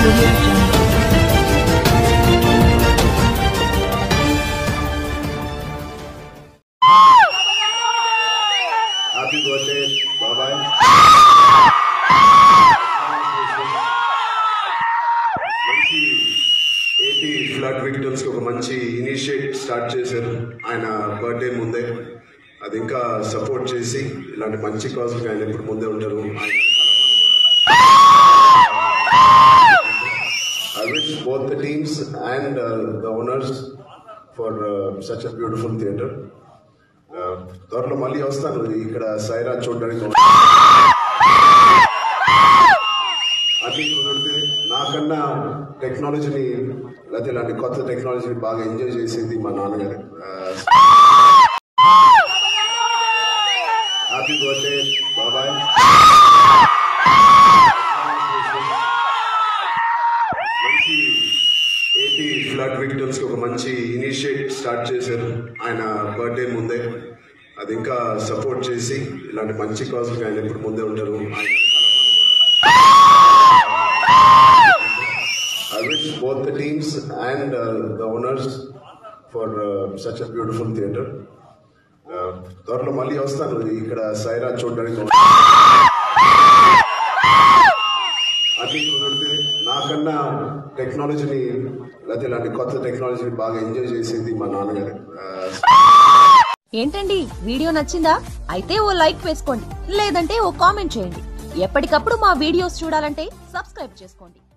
audio jungle. Happy birthday బాబాయ్ మంచి AP flood victims ఒక మంచి ఇనిషియేట్ స్టార్ట్ చేశారు ఆయన బర్త్డే ముందే అది ఇంకా సపోర్ట్ చేసి ఇలాంటి మంచి కాజ్కి ఆయన ఎప్పుడు ముందే ఉంటారు I wish both the teams and the owners for such a beautiful theatre త్వరలో మళ్ళీ వస్తాను ఇక్కడ సైరా చూడడానికి అది కుదిరితే నాకన్నా టెక్నాలజీని లేకపోతే ఇలాంటి కొత్త టెక్నాలజీని బాగా ఎంజాయ్ చేసేది మా నాన్నగారు హ్యాపీ బర్త్డే బాబాయ్ మంచి ఏపీ ఫ్లడ్ విక్టమ్స్ ఒక మంచి ఇనిషియేట్ స్టార్ట్ చేశారు ఆయన బర్త్డే ముందే అది ఇంకా సపోర్ట్ చేసి ఇలాంటి మంచి కాజ్కి ఆయన ఎప్పుడు ముందే ఉంటారు I wish both the teams and the owners for such a beautiful theatre త్వరలో మళ్ళీ వస్తాను ఇక్కడ సైరా చూడడానికి అది కుదిరితే నాకన్నా టెక్నాలజీని లేకపోతే ఇలాంటి కొత్త టెక్నాలజీని బాగా ఎంజాయ్ చేసేది మా నాన్నగారు ఏంటండి వీడియో నచ్చిందా అయితే ఓ లైక్ వేసుకోండి లేదంటే ఓ కామెంట్ చేయండి ఎప్పటికప్పుడు మా వీడియోస్ చూడాలంటే సబ్స్క్రైబ్ చేసుకోండి